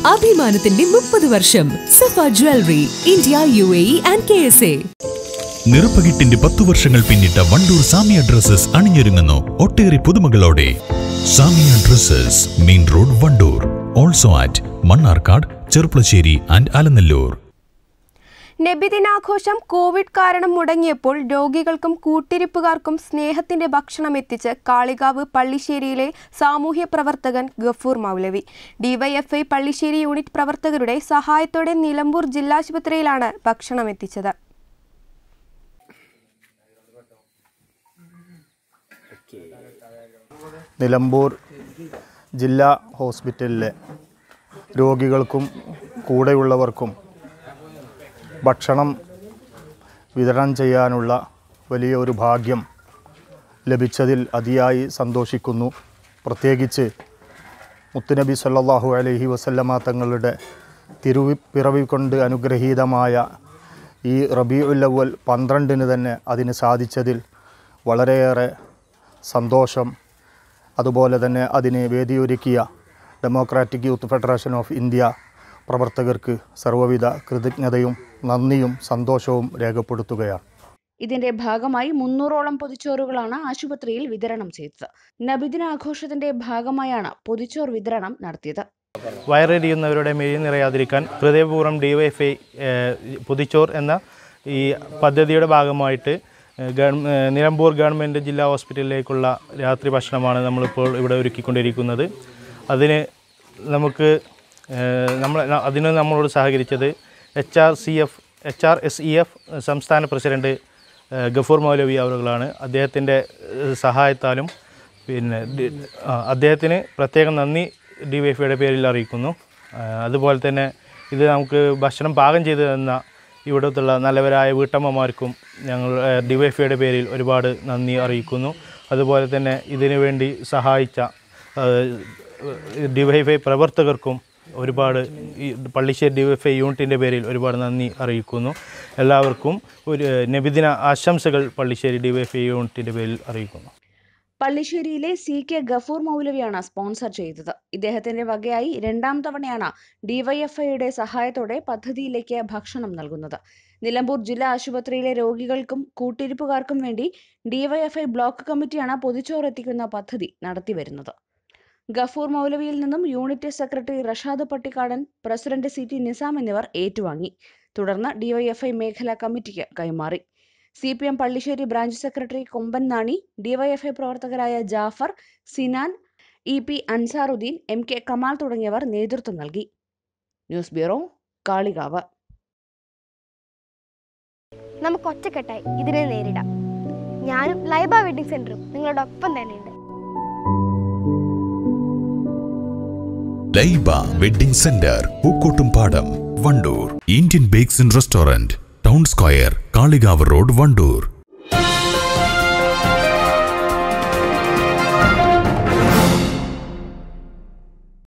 അഭിമാനത്തിന്റെ മുപ്പത് വർഷം Safa jewellery India U A E and K S A നിറപ്പകിട്ടിന്റെ പത്തു വർഷങ്ങൾ പിന്നിട്ട വണ്ടൂർ സാമിയ ഡ്രസ്സസ് അണിഞ്ഞൊരുങ്ങുന്നു ഒട്ടേറെ പുതുമകളോടെ Samiya dresses main road Wandoor also at Mannarkkad Cherpulassery and Alanallur നബിദിനാഘോഷം കോവിഡ് കാരണം മുടങ്ങിയപ്പോൾ രോഗികൾക്കും കൂട്ടിരിപ്പുകാർക്കും സ്നേഹത്തിന്റെ ഭക്ഷണം എത്തിച്ച് കാളികാവ് പള്ളിശ്ശേരിയിലെ സാമൂഹ്യ പ്രവർത്തകൻ ഗഫൂർ മൗലവി ഡിവൈഎഫ്ഐ പള്ളിശ്ശേരി യൂണിറ്റ് പ്രവർത്തകരുടെ സഹായത്തോടെ നിലമ്പൂർ ജില്ലാശുപത്രിയിലാണ് ഭക്ഷണം എത്തിച്ചത് നിലമ്പൂർ ജില്ലാ ഹോസ്പിറ്റലിലെ രോഗികൾക്കും കൂടെയുള്ളവർക്കും ഭക്ഷണം വിതരണം ചെയ്യാനുള്ള വലിയ ഒരു ഭാഗ്യം ലഭിച്ചതിൽ അതിയായി സന്തോഷിക്കുന്നു പ്രത്യേകിച്ച് മുത്തുനബി സല്ലല്ലാഹു അലൈഹി വസല്ലമ തങ്ങളുടെ തിരുവി പിറവി കൊണ്ട് അനുഗ്രഹീതമായ ഈ റബീഉല്ലവൽ പന്ത്രണ്ടിന് തന്നെ അതിന് സാധിച്ചതിൽ വളരെയേറെ സന്തോഷം അതുപോലെ തന്നെ അതിന് വേദിയൊരുക്കിയ democratic youth federation of India പ്രവർത്തകർക്ക് സർവ്വവിധ കൃതജ്ഞതയും നന്ദിയും സന്തോഷവും രേഖപ്പെടുത്തുകയാണ് ഇതിന്റെ ഭാഗമായി മുന്നൂറോളം പൊതിച്ചോറുകളാണ് ആശുപത്രിയിൽ വിതരണം ചെയ്തത് നബിദിനാഘോഷത്തിന്റെ ഭാഗമായാണ് പൊതിച്ചോർ വിതരണം നടത്തിയത് വയറെരിയുന്നവരുടെ മെഴി നിറയാതിരിക്കാൻ ഹൃദയപൂർവ്വം ഡിവൈഎഫ്ഐ പുതിച്ചോർ എന്ന ഈ പദ്ധതിയുടെ ഭാഗമായിട്ട് ഏഹ്, ഗവൺ- ഏഹ്, നിലമ്പൂർ ഗവൺമെൻറ് ജില്ലാ ഹോസ്പിറ്റലിലേക്കുള്ള രാത്രി ഭക്ഷണമാണ് നമ്മളിപ്പോൾ ഇവിടെ ഒരുക്കിക്കൊണ്ടിരിക്കുന്നത് അതിന് നമുക്ക് ഏഹ്, നമ്മൾ അതിന് നമ്മളോട് സഹകരിച്ചത് H R C F H R S E F സംസ്ഥാന പ്രസിഡന്റ് ഏഹ്, ഗഫൂർ മൗലവി അവറുകളാണ് അദ്ദേഹത്തിൻ്റെ ഏഹ്, സഹായത്താലും പിന്നെ ഡി- ആ, അദ്ദേഹത്തിന് പ്രത്യേകം നന്ദി ഡി വൈ എഫ്ഐയുടെ പേരിൽ അറിയിക്കുന്നു ആ, അതുപോലെ തന്നെ ഇത് നമുക്ക് ഭക്ഷണം പാകം ചെയ്തു തന്ന ഇവിടുത്തുള്ള നല്ലവരായ വീട്ടമ്മമാർക്കും ഞങ്ങൾ ഡി വൈ എഫ്ഐയുടെ പേരിൽ ഒരുപാട് നന്ദി അറിയിക്കുന്നു അതുപോലെ തന്നെ ഇതിനു വേണ്ടി സഹായിച്ച ഡി വൈ എഫ് ഐ പ്രവർത്തകർക്കും ഒരുപാട് ഈ Pallissery D Y F I യൂണിറ്റിൻ്റെ പേരിൽ ഒരുപാട് നന്ദി അറിയിക്കുന്നു എല്ലാവർക്കും ഒരു നബിദിന ആശംസകൾ Pallissery D Y F I യൂണിറ്റിൻ്റെ പേരിൽ അറിയിക്കുന്നു പള്ളിശ്ശേരിയിലെ സി കെ ഗഫൂർ മൗലവിയാണ് സ്പോൺസർ ചെയ്തത് ഇദ്ദേഹത്തിന്റെ വകയായി രണ്ടാം തവണയാണ് ഡിവൈഎഫ്ഐയുടെ സഹായത്തോടെ പദ്ധതിയിലേക്ക് ഭക്ഷണം നൽകുന്നത് നിലമ്പൂർ ജില്ലാ ആശുപത്രിയിലെ രോഗികൾക്കും കൂട്ടിരിപ്പുകാർക്കും വേണ്ടി ഡിവൈഎഫ്ഐ ബ്ലോക്ക് കമ്മിറ്റിയാണ് പൊതിച്ചോറ് എത്തിക്കുന്ന പദ്ധതി നടത്തിവരുന്നത് ഗഫൂർ മൗലവിയിൽ നിന്നും unit secretary Rashad Pattikkadan president C T Nizam എന്നിവർ ഏറ്റുവാങ്ങി തുടർന്ന് ഡിവൈഎഫ്ഐ മേഖലാ കമ്മിറ്റിക്ക് കൈമാറി C P M Pallissery branch secretary Komban Nani DYFI പ്രവർത്തകരായ Jafar Sinan E P Ansaruddeen M K Kamal തുടങ്ങിയവർ നേതൃത്വം നൽകി ന്യൂസ് ബ്യൂറോ കാളികാവ് നമുക്ക് ഒറ്റക്കെട്ടായി ഇതിനെ നേരിടാം ഞാനും ലൈബ വെഡിങ് സെന്ററും നിങ്ങളുടെ ഒപ്പം തന്നെയുണ്ട് Laiba wedding centre Pookkottumpadam Wandoor Indian bakes and restaurant town square Kalikavu road Wandoor